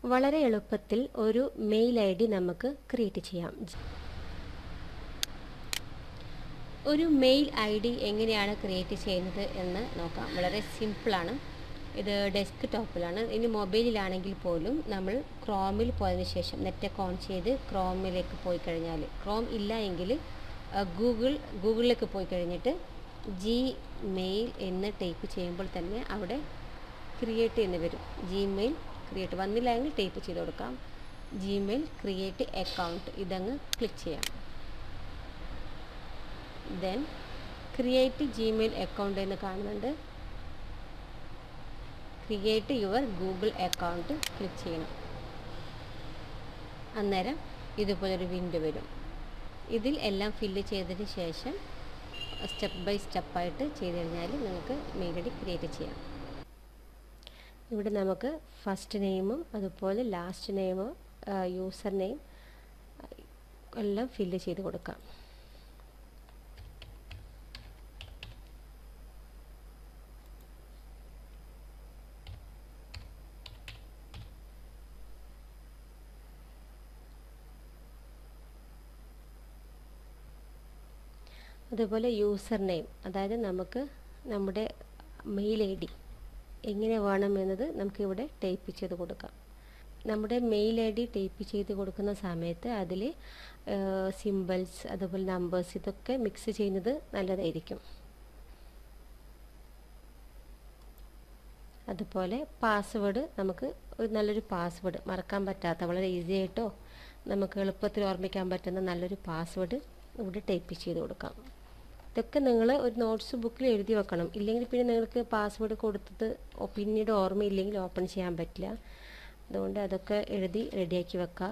വളരെ എളുപ്പത്തിൽ ഒരു മെയിൽ ഐ ഡി നമുക്ക് ക്രിയേറ്റ് ചെയ്യാം ഒരു മെയിൽ ഐ ഡി എങ്ങനെയാണ് ക്രിയേറ്റ് ചെയ്യുന്നത് എന്ന് നോക്കാം വളരെ സിമ്പിളാണ് ഇത് ഡെസ്ക് ടോപ്പിലാണ് ഇനി മൊബൈലിലാണെങ്കിൽ പോലും നമ്മൾ ക്രോമിൽ പോയതിന് ശേഷം നെറ്റൊക്കെ ഓൺ ചെയ്ത് ക്രോമിലേക്ക് പോയി കഴിഞ്ഞാൽ ക്രോം ഇല്ല എങ്കിൽ ഗൂഗിൾ ഗൂഗിളിലേക്ക് പോയി കഴിഞ്ഞിട്ട് ജി മെയിൽ എന്ന് ടൈപ്പ് ചെയ്യുമ്പോൾ തന്നെ അവിടെ ക്രിയേറ്റ് എന്ന് വരും ജിമെയിൽ ക്രിയേറ്റ് വന്നില്ല എങ്കിൽ ടൈപ്പ് ചെയ്ത് കൊടുക്കാം ജിമെയിൽ ക്രിയേറ്റ് അക്കൗണ്ട് ഇതങ്ങ് ക്ലിക്ക് ചെയ്യാം ദെൻ ക്രിയേറ്റ് ജിമെയിൽ അക്കൗണ്ട് എന്ന് കാണുന്നുണ്ട് create your Google account click ചെയ്യണം അന്നേരം ഇതുപോലൊരു വിൻഡോ വരും ഇതിൽ എല്ലാം ഫില്ല് ചെയ്തതിന് ശേഷം സ്റ്റെപ്പ് ബൈ സ്റ്റെപ്പായിട്ട് ചെയ്ത് കഴിഞ്ഞാൽ നിങ്ങൾക്ക് മെയിൽ ഐ ഡി ക്രിയേറ്റ് ചെയ്യാം ഇവിടെ നമുക്ക് ഫസ്റ്റ് നെയിമും അതുപോലെ ലാസ്റ്റ് നെയിമും യൂസർ നെയിം എല്ലാം ഫില്ല് ചെയ്ത് കൊടുക്കാം അതുപോലെ യൂസർ നെയിം അതായത് നമുക്ക് നമ്മുടെ മെയിൽ ഐ ഡി എങ്ങനെ വേണമെന്നത് നമുക്കിവിടെ ടൈപ്പ് ചെയ്ത് കൊടുക്കാം നമ്മുടെ മെയിൽ ഐ ഡി ടൈപ്പ് ചെയ്ത് കൊടുക്കുന്ന സമയത്ത് അതിൽ സിമ്പിൾസ് അതുപോലെ നമ്പേഴ്സ് ഇതൊക്കെ മിക്സ് ചെയ്യുന്നത് നല്ലതായിരിക്കും അതുപോലെ പാസ്വേഡ് നമുക്ക് ഒരു നല്ലൊരു പാസ്വേഡ് മറക്കാൻ പറ്റാത്ത വളരെ ഈസി ആയിട്ടോ നമുക്ക് എളുപ്പത്തിൽ ഓർമ്മിക്കാൻ പറ്റുന്ന നല്ലൊരു പാസ്വേഡ് ഇവിടെ ടൈപ്പ് ചെയ്ത് കൊടുക്കാം ഇതൊക്കെ നിങ്ങൾ ഒരു നോട്ട്സ് ബുക്കിൽ എഴുതി വെക്കണം ഇല്ലെങ്കിൽ പിന്നെ നിങ്ങൾക്ക് പാസ്വേഡ് കൊടുത്തത് പിന്നീട് ഓർമ്മയില്ലെങ്കിൽ ഓപ്പൺ ചെയ്യാൻ പറ്റില്ല അതുകൊണ്ട് അതൊക്കെ എഴുതി റെഡിയാക്കി വെക്കുക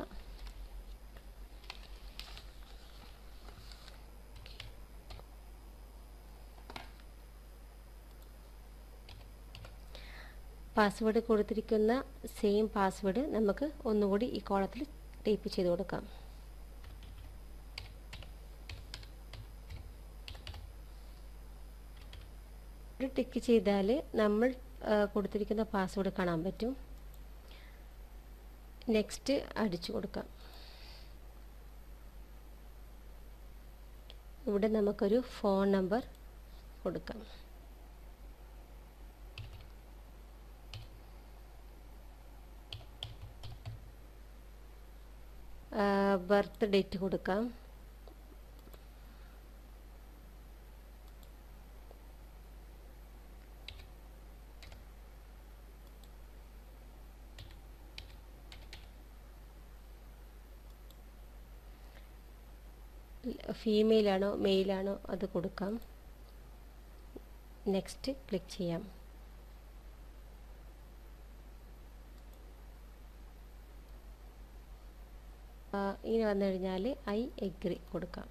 പാസ്വേഡ് കൊടുത്തിരിക്കുന്ന സെയിം പാസ്വേഡ് നമുക്ക് ഒന്നുകൂടി ഈ കോളത്തിൽ ടൈപ്പ് ചെയ്ത് കൊടുക്കാം ഒരു ടിക്ക് ചെയ്താൽ നമ്മൾ കൊടുത്തിരിക്കുന്ന പാസ്വേഡ് കാണാൻ പറ്റും നെക്സ്റ്റ് അടിച്ചു കൊടുക്കാം ഇവിടെ നമുക്കൊരു ഫോൺ നമ്പർ കൊടുക്കാം ബർത്ത് ഡേറ്റ് കൊടുക്കാം ഫീമെയിലാണോ മെയിലാണോ അത് കൊടുക്കാം നെക്സ്റ്റ് ക്ലിക്ക് ചെയ്യാം ഇങ്ങനെ വന്നു കഴിഞ്ഞാൽ ഐ എഗ്രി കൊടുക്കാം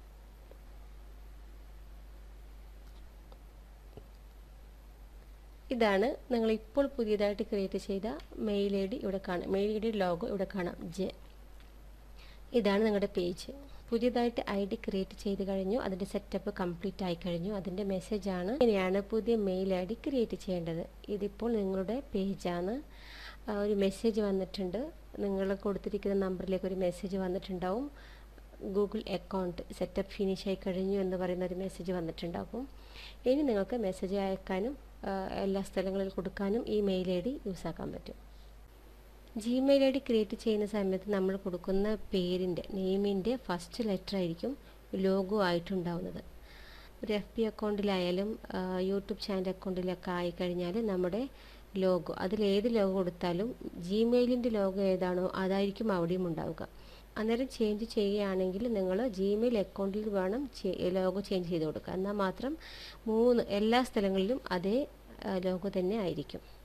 ഇതാണ് നിങ്ങൾ ഇപ്പോൾ പുതിയതായിട്ട് ക്രിയേറ്റ് ചെയ്ത മെയിൽ ഐ ഡി ഇവിടെ കാണാം മെയിൽ ഐ ഡി ലോഗോ ഇവിടെ കാണാം ജെ ഇതാണ് നിങ്ങളുടെ പേജ് പുതിയതായിട്ട് ഐ ഡി ക്രിയേറ്റ് ചെയ്ത് കഴിഞ്ഞു അതിൻ്റെ സെറ്റപ്പ് കംപ്ലീറ്റ് ആയി കഴിഞ്ഞു അതിൻ്റെ മെസ്സേജാണ് ഇങ്ങനെയാണ് പുതിയ മെയിൽ ഐ ഡി ക്രിയേറ്റ് ചെയ്യേണ്ടത് ഇതിപ്പോൾ നിങ്ങളുടെ പേജാണ് ഒരു മെസ്സേജ് വന്നിട്ടുണ്ട് നിങ്ങൾ കൊടുത്തിരിക്കുന്ന നമ്പറിലേക്ക് ഒരു മെസ്സേജ് വന്നിട്ടുണ്ടാവും ഗൂഗിൾ അക്കൗണ്ട് സെറ്റപ്പ് ഫിനിഷ് ആയി കഴിഞ്ഞു എന്ന് പറയുന്ന ഒരു മെസ്സേജ് വന്നിട്ടുണ്ടാകും ഇനി നിങ്ങൾക്ക് മെസ്സേജ് അയക്കാനും എല്ലാ സ്ഥലങ്ങളിൽ കൊടുക്കാനും ഈ മെയിൽ ഐ ഡി യൂസ് ആക്കാൻ പറ്റും ജിമെയിൽ ഐ ഡി ക്രിയേറ്റ് ചെയ്യുന്ന സമയത്ത് നമ്മൾ കൊടുക്കുന്ന പേരിൻ്റെ നെയിമിൻ്റെ ഫസ്റ്റ് ലെറ്റർ ആയിരിക്കും ലോഗോ ആയിട്ടുണ്ടാവുന്നത് ഒരു എഫ് ബി അക്കൗണ്ടിലായാലും യൂട്യൂബ് ചാനൽ അക്കൗണ്ടിലൊക്കെ ആയിക്കഴിഞ്ഞാൽ നമ്മുടെ ലോഗോ അതിലേത് ലോഗോ കൊടുത്താലും ജിമെയിലിൻ്റെ ലോഗോ ഏതാണോ അതായിരിക്കും അവിടെയും ഉണ്ടാവുക അന്നേരം ചേഞ്ച് ചെയ്യുകയാണെങ്കിൽ നിങ്ങൾ ജിമെയിൽ അക്കൗണ്ടിൽ വേണം ലോഗോ ചേഞ്ച് ചെയ്ത് കൊടുക്കുക എന്നാൽ മാത്രം മൂന്ന് എല്ലാ സ്ഥലങ്ങളിലും അതേ ലോഗോ തന്നെ ആയിരിക്കും